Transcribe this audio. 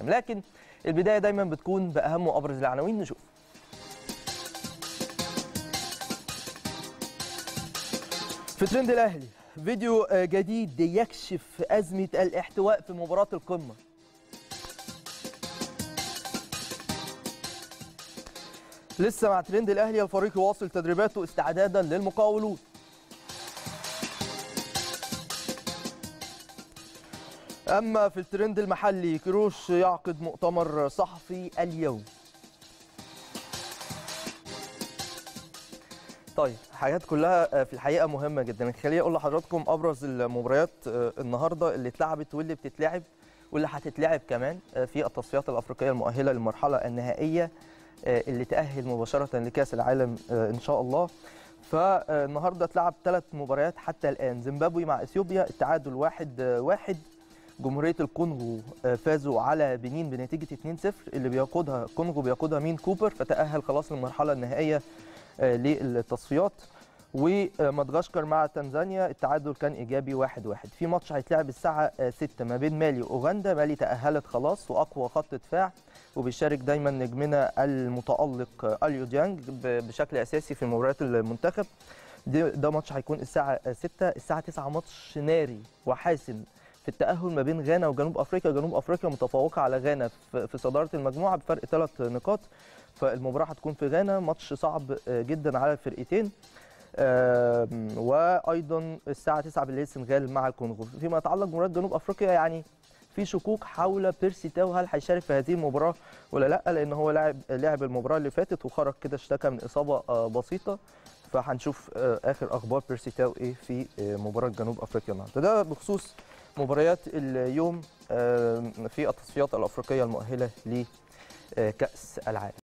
العالم لكن البدايه دايما بتكون باهم وابرز العناوين نشوف في ترند الاهلي فيديو جديد يكشف ازمه الاحتواء في مباراه القمه لسه مع ترند الاهلي الفريق يواصل تدريباته استعدادا للمقاولون اما في الترند المحلي كروش يعقد مؤتمر صحفي اليوم طيب حاجات كلها في الحقيقه مهمه جدا خليني اقول لحضراتكم ابرز المباريات النهارده اللي اتلعبت واللي بتتلعب واللي هتتلعب كمان في التصفيات الافريقيه المؤهله للمرحله النهائيه اللي تأهل مباشرة لكأس العالم إن شاء الله فالنهارده اتلعب ثلاث مباريات حتى الآن زيمبابوي مع إثيوبيا التعادل واحد واحد جمهورية الكونغو فازوا على بنين بنتيجة 2-0 اللي بيقودها الكونغو بيقودها مين كوبر فتأهل خلاص للمرحلة النهائية للتصفيات ومدغشقر مع تنزانيا التعادل كان ايجابي 1-1 واحد واحد. في ماتش هيتلعب الساعه 6 ما بين مالي واوغندا مالي تاهلت خلاص واقوى خط دفاع وبيشارك دايما نجمنا المتالق اليو ديانج بشكل اساسي في مباريات المنتخب ده ماتش هيكون الساعه 6 الساعه 9 ماتش ناري وحاسم في التاهل ما بين غانا وجنوب افريقيا جنوب افريقيا متفوقه على غانا في صداره المجموعه بفرق ثلاث نقاط فالمباراه هتكون في غانا ماتش صعب جدا على الفرقتين وايضا الساعه 9 بالليل السنغال مع الكونغو فيما يتعلق بمباراه جنوب افريقيا يعني في شكوك حول بيرسي تاو هل هيشارك في هذه المباراه ولا لا لان هو لعب لعب المباراه اللي فاتت وخرج كده اشتكى من اصابه بسيطه فهنشوف اخر اخبار بيرسي تاو ايه في مباراه جنوب افريقيا النهارده ده بخصوص مباريات اليوم في التصفيات الافريقيه المؤهله لكاس العالم